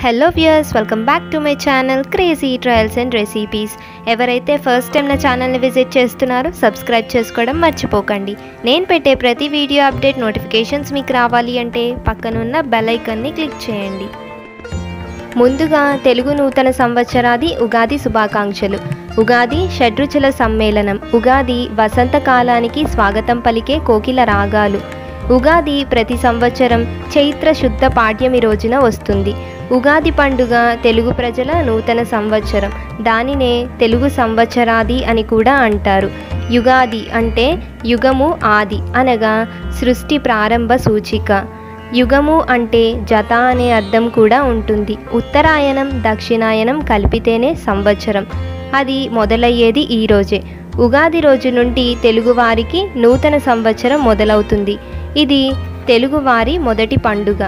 hello viewers welcome back to my channel crazy trials and recipes ఎవరైతే first time నా ఛానల్ని visit చేస్తున్నారో subscribe చేసుకోవడం మర్చిపోకండి నేను పెట్టే ప్రతి వీడియో అప్డేట్ నోటిఫికేషన్స్ మీకు రావాలి అంటే పక్కనున్న బెల్ ఐకన్ని క్లిక్ చేయండి ముందుగా తెలుగు నూతన సంవత్సరాది ఉగాది శుభాకాంక్షలు ఉగాది షడ్రుచుల సమ్మేళనం ఉగాది వసంతకాలానికి స్వాగతం పలికే కోకిల రాగాలు ఉగాది ప్రతి సంవత్సరం చైత్ర శుద్ధ పాడ్యమి రోజున వస్తుంది ఉగాది పండుగ తెలుగు ప్రజల నూతన సంవత్సరం దానినే తెలుగు సంవత్సరాది అని కూడా అంటారు యుగాది అంటే యుగము ఆది అనగా సృష్టి ప్రారంభ సూచిక యుగము అంటే జత అనే అర్థం కూడా ఉంటుంది ఉత్తరాయణం దక్షిణాయనం కలిపితేనే సంవత్సరం అది మొదలయ్యేది ఈ రోజే ఉగాది రోజు నుండి తెలుగువారికి నూతన సంవత్సరం మొదలవుతుంది ఇది తెలుగువారి మొదటి పండుగ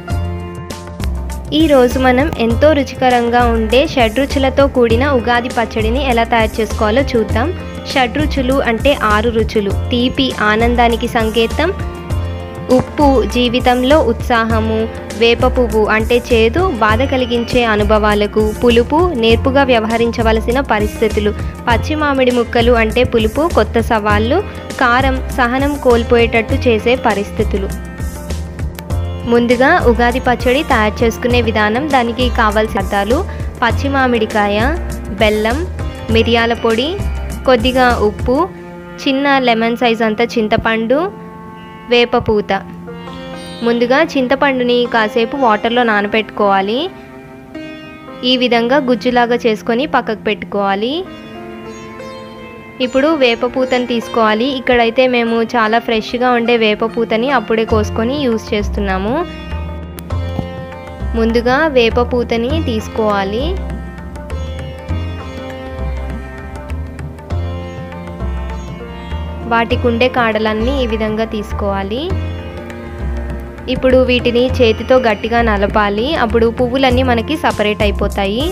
ఈరోజు మనం ఎంతో రుచికరంగా ఉండే షడ్రుచులతో కూడిన ఉగాది పచ్చడిని ఎలా తయారు చేసుకోవాలో చూద్దాం షడ్రుచులు అంటే ఆరు రుచులు తీపి ఆనందానికి సంకేతం ఉప్పు జీవితంలో ఉత్సాహము వేప పువ్వు అంటే చేదు బాధ కలిగించే అనుభవాలకు పులుపు నేర్పుగా వ్యవహరించవలసిన పరిస్థితులు పచ్చి మామిడి ముక్కలు అంటే పులుపు కొత్త సవాళ్ళు కారం సహనం కోల్పోయేటట్టు చేసే పరిస్థితులు ముందుగా ఉగాది పచ్చడి తయారు చేసుకునే విధానం దానికి కావాల్సిన పదార్థాలు పచ్చి మామిడికాయ బెల్లం మిరియాల పొడి కొద్దిగా ఉప్పు చిన్న లెమన్ సైజ్ అంత చింతపండు వేప పూత ముందుగా చింతపండుని కాసేపు వాటర్లో నానబెట్టుకోవాలి ఈ విధంగా గుజ్జులాగా చేసుకొని పక్కకు పెట్టుకోవాలి ఇప్పుడు వేప పూతని తీసుకోవాలి ఇక్కడైతే మేము చాలా ఫ్రెష్గా ఉండే వేప పూతని అప్పుడే కోసుకొని యూస్ చేస్తున్నాము ముందుగా వేప పూతని తీసుకోవాలి వాటికి ఉండే కాడలన్నీ ఈ విధంగా తీసుకోవాలి ఇప్పుడు వీటిని చేతితో గట్టిగా నలపాలి అప్పుడు పువ్వులన్నీ మనకి సపరేట్ అయిపోతాయి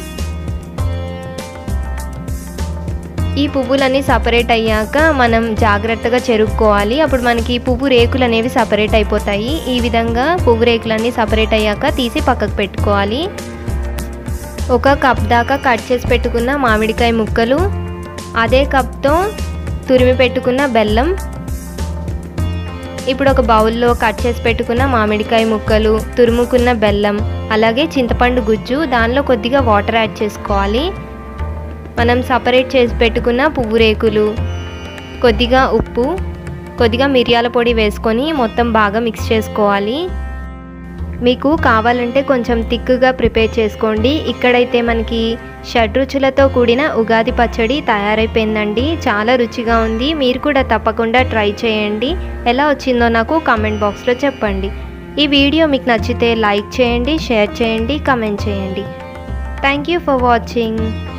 ఈ పువ్వులన్నీ సపరేట్ అయ్యాక మనం జాగ్రత్తగా చెరుక్కోవాలి అప్పుడు మనకి పువ్వు రేకులు అనేవి సపరేట్ అయిపోతాయి ఈ విధంగా పువ్వు రేకులన్నీ సపరేట్ అయ్యాక తీసి పక్కకు పెట్టుకోవాలి ఒక కప్ దాకా కట్ చేసి పెట్టుకున్న మామిడికాయ ముక్కలు అదే కప్తో తురిమి పెట్టుకున్న బెల్లం ఇప్పుడు ఒక బౌల్లో కట్ చేసి పెట్టుకున్న మామిడికాయ ముక్కలు తురుముకున్న బెల్లం అలాగే చింతపండు గుజ్జు దానిలో కొద్దిగా వాటర్ యాడ్ చేసుకోవాలి మనం సపరేట్ చేసి పెట్టుకున్న పువ్వు రేకులు కొద్దిగా ఉప్పు కొద్దిగా మిరియాల పొడి వేసుకొని మొత్తం బాగా మిక్స్ చేసుకోవాలి మీకు కావాలంటే కొంచెం థిక్గా ప్రిపేర్ చేసుకోండి ఇక్కడైతే మనకి షడ్రుచులతో కూడిన ఉగాది పచ్చడి తయారైపోయిందండి చాలా రుచిగా ఉంది మీరు కూడా తప్పకుండా ట్రై చేయండి ఎలా వచ్చిందో నాకు కామెంట్ బాక్స్లో చెప్పండి ఈ వీడియో మీకు నచ్చితే లైక్ చేయండి షేర్ చేయండి కమెంట్ చేయండి థ్యాంక్ యూ ఫర్ వాచింగ్